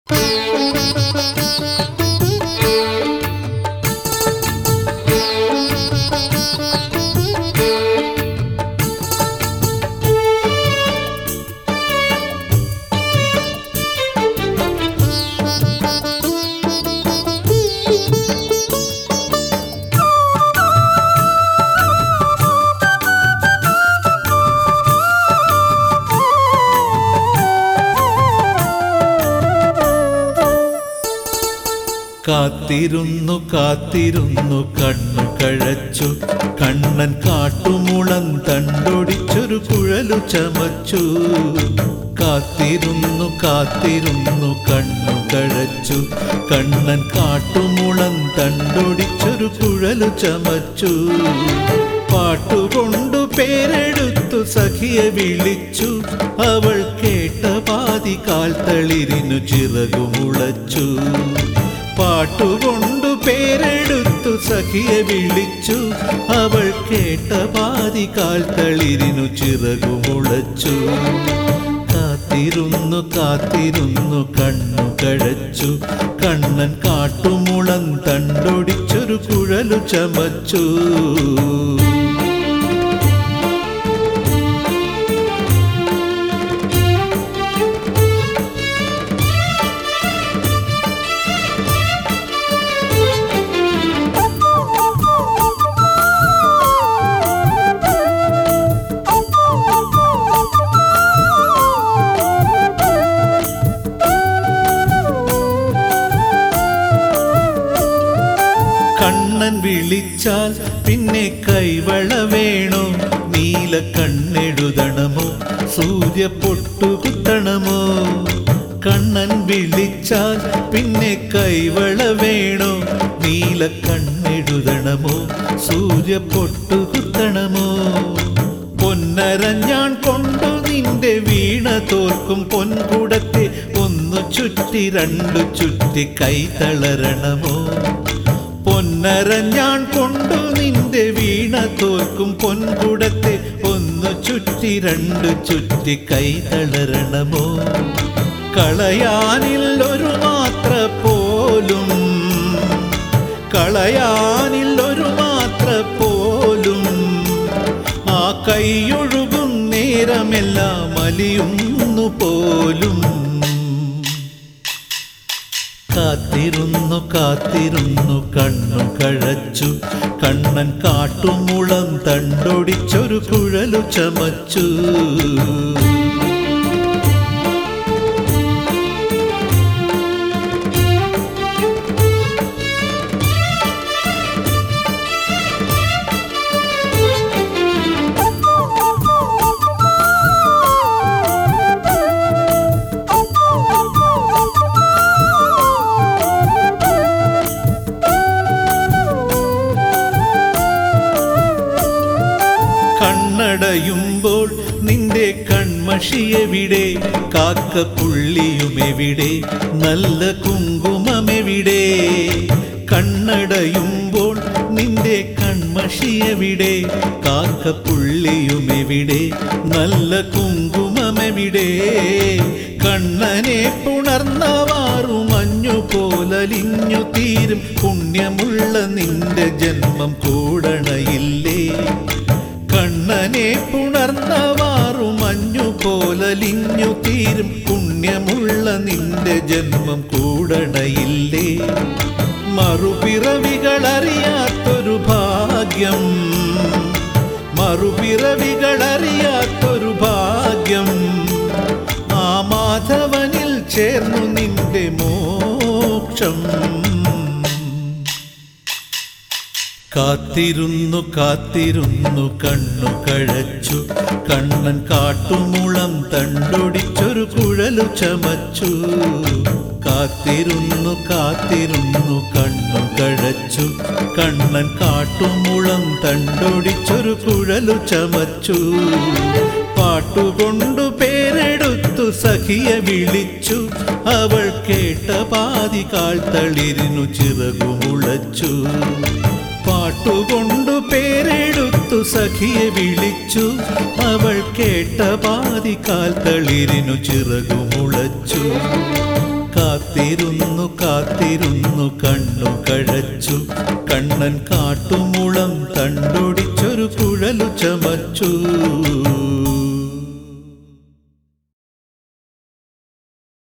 കാത്തിരുന്നു കാത്തിരുന്നു കണ്ണു കഴച്ചു കണ്ണൻ കാട്ടുമുളം തണ്ടൊടിച്ചൊരു കുഴലു ചമച്ചു കാത്തിരുന്നു കാത്തിരുന്നു കണ്ണു കഴച്ചു കണ്ണൻ കാട്ടുമുളം തണ്ടൊടിച്ചൊരു കുഴലു ചമച്ചു പാട്ടുകൊണ്ടു പേരെടുത്തു സഖിയെ വിളിച്ചു അവൾ കേട്ട പാതി കാൽ തളിരിനു ചിറകുമുളച്ചു പാട്ടുകൊണ്ടു പേരെടുത്തു സഖിയെ വിളിച്ചു അവൾ കേട്ട പാതി കാൽ തളിരിനു ചിറകുമുളച്ചു കാത്തിരുന്നു കാത്തിരുന്നു കണ്ണു കഴച്ചു കണ്ണൻ കാട്ടുമുളം തണ്ടൊടിച്ചൊരു കുഴലു ചമച്ചു കണ്ണൻ വിളിച്ചാൽ പിന്നെ കൈവള വേണോ നീല കണ്ണെഴുതണമോ സൂര്യ പൊട്ടുകുത്തണമോ കണ്ണൻ വിളിച്ചാൽ പിന്നെ കൈവള വേണോ നീല കണ്ണെഴുതണമോ സൂര്യ പൊട്ടുകുത്തണമോ പൊന്നരഞ്ഞാൻ കൊണ്ടു നിന്റെ വീണ തോൽക്കും പൊൻകുടത്തെ ഒന്നു ചുറ്റി രണ്ടു ചുറ്റി കൈ തളരണമോ പൊന്നരഞ്ഞാൻ കൊണ്ടു നിന്റെ വീണ തോൽക്കും പൊൻകുടത്തെ ഒന്നു ചുറ്റി രണ്ടു ചുറ്റി കൈ തളരണമോ കളയാനിൽ ഒരു മാത്ര പോലും കളയാനിൽ ഒരു മാത്ര പോലും ആ കൈയൊഴുകും നേരമെല്ലാം അലിയുന്നു പോലും കാത്തിരുന്നു കാത്തിരുന്നു കണ്ണു കഴച്ചു കണ്ണൻ കാട്ടുമുളം തണ്ടൊടിച്ചൊരു കുഴലു ചമച്ചു കണ്ണടയുമ്പോൾ നിന്റെ കൺമഷിയെവിടെ കാക്കപ്പുള്ളിയുമെവിടെ നല്ല കുങ്കുമമെവിടെ കണ്ണടയുമ്പോൾ നിന്റെ കൺമഷിയെവിടെ കാക്കപ്പുള്ളിയുമെവിടെ നല്ല കുങ്കുമമെവിടെ കണ്ണനെ പുണർന്നവാറു മഞ്ഞു പോലലിഞ്ഞു തീരും പുണ്യമുള്ള നിന്റെ ജന്മം കൂടണയില്ലേ കണ്ണനെ പുണർന്നവാറു മഞ്ഞു പോലലിഞ്ഞു തീരും പുണ്യമുള്ള നിന്റെ ജന്മം കൂടണയില്ലേ മറുപിറവികളറിയാത്തൊരു ഭാഗ്യം മറുപിറവികളറിയാത്തൊരു ഭാഗ്യം ആ മാധവനിൽ ചേർന്നു നിന്റെ മോക്ഷം കാത്തിരുന്നു കാത്തിരുന്നു കണ്ണു കഴച്ചു കണ്ണൻ കാട്ടുമുളം തണ്ടൊടിച്ചൊരു കുഴലു ചമച്ചു കാത്തിരുന്നു കാത്തിരുന്നു കണ്ണു കഴച്ചു കണ്ണൻ കാട്ടുമുളം തണ്ടൊടിച്ചൊരു കുഴലു ചമച്ചു പാട്ടുകൊണ്ടു പേരെടുത്തു സഖിയെ വിളിച്ചു അവൾ കേട്ട പാതി കാൽ തളിരിനു ചിറകുമുളച്ചു പാട്ടുകൊണ്ടു പേരെടുത്തു സഖിയെ വിളിച്ചു അവൾ കേട്ട പാതി കാൽ തളിരിനു ചിറകുമുളച്ചു കാത്തി കാത്തിരുന്നു കാത്തിരുന്നു കണ്ണു കഴച്ചു കണ്ണൻ കാട്ടുമുളം തണ്ടൊടിച്ചൊരു കുഴലു ചമച്ചു